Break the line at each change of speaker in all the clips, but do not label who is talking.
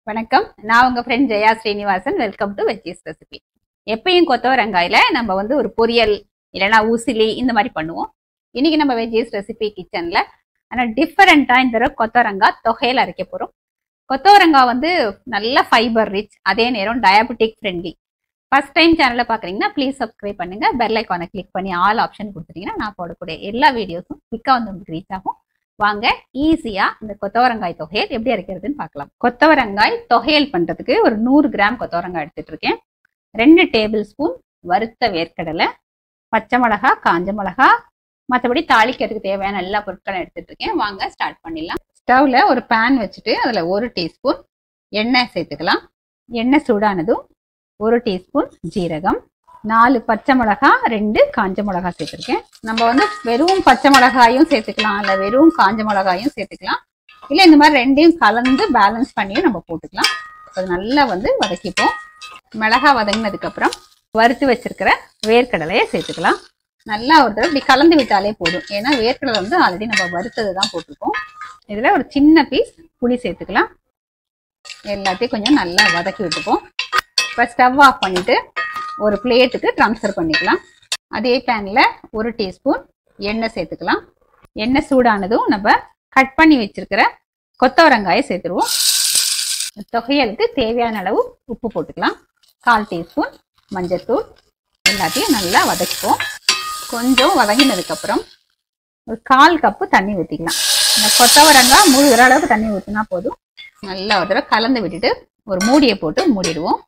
வணக்கம் நான் உங்க friend Jaya Srinivasan welcome to veggies recipe எப்பயும் கொத்தவரங்காயில நம்ம வந்து ஒரு பொரியல் இல்லைன்னா ஊசிலி இந்த மாதிரி பண்ணுவோம் இன்னைக்கு நம்ம வெஜ்ஜீஸ் ரெசிபி கிச்சன்ல ஆனால் டிஃபரெண்டா இந்த தடவை கொத்தவரங்காய் தொகையில் அரைக்க போறோம் கொத்தவரங்காய் வந்து நல்ல ஃபைபர் ரிச் அதே நேரம் டயபெட்டிக் ஃப்ரெண்ட்லி ஃபர்ஸ்ட் டைம் சேனலை பார்க்குறீங்கன்னா ப்ளீஸ் சப்ஸ்கிரைப் பண்ணுங்க பெல் ஐக்கானை கிளிக் பண்ணி ஆல் ஆப்ஷன் கொடுத்துட்டீங்கன்னா நான் போடக்கூடிய எல்லா வீடியோஸும் குயிக்காக வந்து உங்களுக்கு ரீச் ஆகும் வாங்க ஈஸியா இந்த கொத்தவரங்காய் தொகையல் எப்படி அரைக்கிறதுன்னு பார்க்கலாம் கொத்தவரங்காய் தொகையல் பண்றதுக்கு ஒரு நூறு கிராம் கொத்தவரங்காய் எடுத்துட்டு இருக்கேன் ரெண்டு டேபிள் ஸ்பூன் வறுத்த வேர்க்கடலை பச்சை மிளகா காஞ்ச மிளகா மற்றபடி தாளிக்கிறதுக்கு தேவையான எல்லா பொருட்களும் எடுத்துட்டு இருக்கேன் வாங்க ஸ்டார்ட் பண்ணிடலாம் ஸ்டவ்ல ஒரு பேன் வச்சுட்டு அதுல ஒரு டீஸ்பூன் எண்ணெய் சேர்த்துக்கலாம் எண்ணெய் சூடானதும் ஒரு டீஸ்பூன் ஜீரகம் நாலு பச்சை மிளகா ரெண்டு காஞ்ச மிளகா சேர்த்துருக்கேன் நம்ம வந்து வெறும் பச்சை மிளகாயும் சேர்த்துக்கலாம் இல்லை வெறும் காஞ்ச மிளகாயும் சேர்த்துக்கலாம் இல்லை இந்த மாதிரி ரெண்டையும் கலந்து பேலன்ஸ் பண்ணியும் நம்ம போட்டுக்கலாம் அது நல்லா வந்து வதக்கிப்போம் மிளகா வதங்கினதுக்கு அப்புறம் வறுத்து வச்சிருக்கிற வேர்க்கடலையை சேர்த்துக்கலாம் நல்லா ஒரு தடவை இப்படி கலந்து விட்டாலே போதும் ஏன்னா வேர்க்கடலை வந்து ஆல்ரெடி நம்ம வறுத்தது தான் போட்டிருக்கோம் இதில் ஒரு சின்ன பீஸ் புளி சேர்த்துக்கலாம் எல்லாத்தையும் கொஞ்சம் நல்லா வதக்கி விட்டுப்போம் இப்போ ஸ்டவ் ஆஃப் பண்ணிட்டு ஒரு பிளேட்டுக்கு ட்ரான்ஸ்ஃபர் பண்ணிக்கலாம் அதே பேனில் ஒரு டீஸ்பூன் எண்ணெய் சேர்த்துக்கலாம் எண்ணெய் சூடானதும் நம்ம கட் பண்ணி வச்சிருக்கிற கொத்தவரங்காயை சேர்த்துருவோம் தொகையலுக்கு தேவையான அளவு உப்பு போட்டுக்கலாம் கால் டீஸ்பூன் மஞ்சள்தூள் எல்லாத்தையும் நல்லா வதக்கிப்போம் கொஞ்சம் வதங்கினதுக்கப்புறம் ஒரு கால் கப்பு தண்ணி ஊற்றிக்கலாம் இந்த கொத்தவரங்காய் முழுகிற அளவுக்கு தண்ணி ஊற்றினா போதும் நல்லா ஒரு தடவை கலந்து விட்டுட்டு ஒரு மூடியை போட்டு மூடிடுவோம்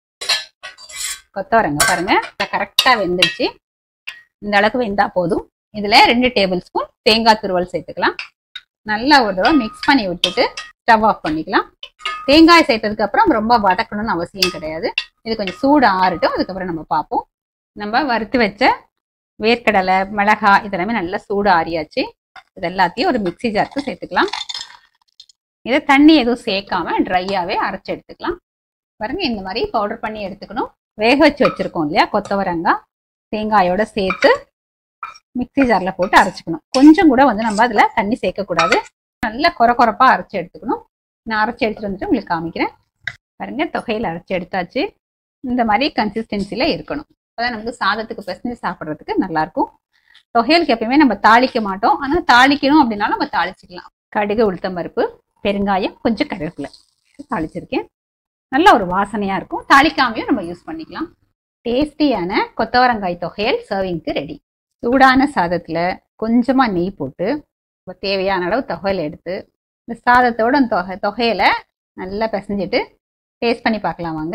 கொத்தவரங்க பாருங்க கரெக்டாக வெந்துடுச்சு இந்த அளவுக்கு வெந்தா போதும் இதுல ரெண்டு டேபிள் ஸ்பூன் தேங்காய் துருவல் சேர்த்துக்கலாம் நல்லா ஒரு தடவை மிக்ஸ் பண்ணி விட்டுட்டு ஸ்டவ் ஆஃப் பண்ணிக்கலாம் தேங்காய் சேர்த்ததுக்கு அப்புறம் ரொம்ப வதக்கணும்னு அவசியம் கிடையாது இது கொஞ்சம் சூடு ஆறட்டும் அதுக்கப்புறம் நம்ம பார்ப்போம் நம்ம வறுத்து வச்ச வேர்க்கடலை மிளகாய் இதெல்லாமே நல்லா சூடு ஆறியாச்சு இது எல்லாத்தையும் ஒரு மிக்சி ஜாருக்கு சேர்த்துக்கலாம் இதை தண்ணி எதுவும் சேர்க்காம ட்ரையாகவே அரைச்சி எடுத்துக்கலாம் பாருங்க இந்த மாதிரி பவுடர் பண்ணி எடுத்துக்கணும் வேக வச்சு வச்சிருக்கோம் இல்லையா கொத்தவரங்காய் தேங்காயோட சேர்த்து மிக்சி ஜாரில் போட்டு அரைச்சிக்கணும் கொஞ்சம் கூட வந்து நம்ம அதில் தண்ணி சேர்க்கக்கூடாது நல்லா குறை குறைப்பாக அரைச்சி எடுத்துக்கணும் நான் அரைச்சி எடுத்துட்டு வந்துட்டு உங்களுக்கு காமிக்கிறேன் பாருங்க தொகையில் அரைச்சி எடுத்தாச்சு இந்த மாதிரி கன்சிஸ்டன்சியில் இருக்கணும் அதான் நமக்கு சாதத்துக்கு பிசைஞ்சு சாப்பிட்றதுக்கு நல்லாயிருக்கும் தொகையலுக்கு எப்பயுமே நம்ம தாளிக்க மாட்டோம் ஆனால் தாளிக்கணும் அப்படின்னாலும் நம்ம தாளிச்சிக்கலாம் கடுகு உளுத்தம் பருப்பு பெருங்காயம் கொஞ்சம் கருவேப்பிலை தாளிச்சிருக்கேன் நல்ல ஒரு வாசனையாக இருக்கும் தாளிக்காமையும் நம்ம யூஸ் பண்ணிக்கலாம் டேஸ்டியான கொத்தவரங்காய் தொகையல் சர்விங்க்கு ரெடி சூடான சாதத்தில் கொஞ்சமாக நெய் போட்டு தேவையான அளவு தொகையில் எடுத்து இந்த சாதத்தோட அந்த தொகை தொகையில நல்லா பிசைஞ்சிட்டு டேஸ்ட் பண்ணி பார்க்கலாம் வாங்க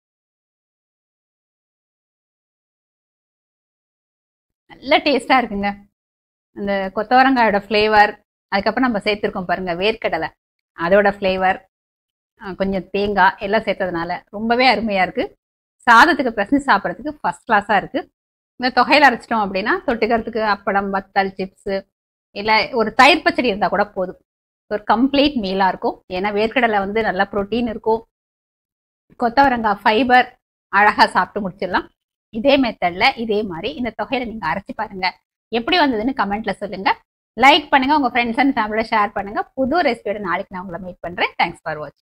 நல்ல டேஸ்டாக இருக்குங்க அந்த கொத்தவரங்காயோட ஃப்ளேவர் அதுக்கப்புறம் நம்ம சேர்த்துருக்கோம் பாருங்க வேர்க்கடலை அதோட ஃப்ளேவர் கொஞ்சம் தேங்காய் எல்லாம் சேர்த்ததுனால ரொம்பவே அருமையாக இருக்குது சாதத்துக்கு பிசைஞ்சு சாப்பிட்றதுக்கு ஃபஸ்ட் கிளாஸாக இருக்குது இந்த தொகையில் அரைச்சிட்டோம் அப்படின்னா தொட்டுக்கிறதுக்கு அப்பளம் வத்தல் சிப்ஸு இல்லை ஒரு தயிர் பச்சடி இருந்தால் கூட போதும் ஒரு கம்ப்ளீட் மீலாக இருக்கும் ஏன்னா வேர்க்கடலை வந்து நல்லா ப்ரோட்டீன் இருக்கும் கொத்தவரங்காய் ஃபைபர் அழகாக சாப்பிட்டு முடிச்சிடலாம் இதே மெத்தடில் இதே மாதிரி இந்த தொகையில் நீங்கள் அரைச்சி பாருங்கள் எப்படி வந்ததுன்னு கமெண்ட்டில் சொல்லுங்கள் லைக் பண்ணுங்கள் உங்கள் ஃப்ரெண்ட்ஸ் அண்ட் ஃபேமிலியோட ஷேர் பண்ணுங்கள் புது ரெசிபியோட நாளைக்கு நான் உங்களை மீட் பண்ணுறேன் தேங்க்ஸ் ஃபார் வாட்சிங்